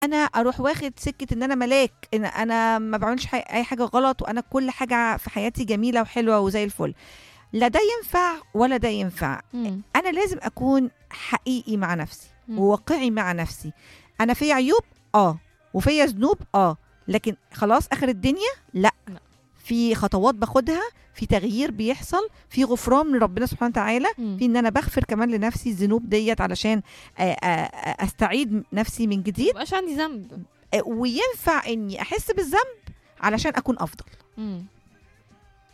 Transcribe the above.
انا اروح واخد سكه ان انا ملاك ان انا ما بعملش حي- اي حاجه غلط وانا كل حاجه في حياتي جميله وحلوه وزي الفل لا ده ينفع ولا ده ينفع مم. انا لازم اكون حقيقي مع نفسي مم. وواقعي مع نفسي انا في عيوب اه وفيا ذنوب اه لكن خلاص اخر الدنيا لا لا. في خطوات باخدها في تغيير بيحصل في غفران من ربنا سبحانه وتعالى مم. في ان انا بغفر كمان لنفسي الذنوب ديت علشان آه، آه، آه، استعيد نفسي من جديد مبقاش عندي ذنب آه، وينفع اني احس بالذنب علشان اكون افضل مم.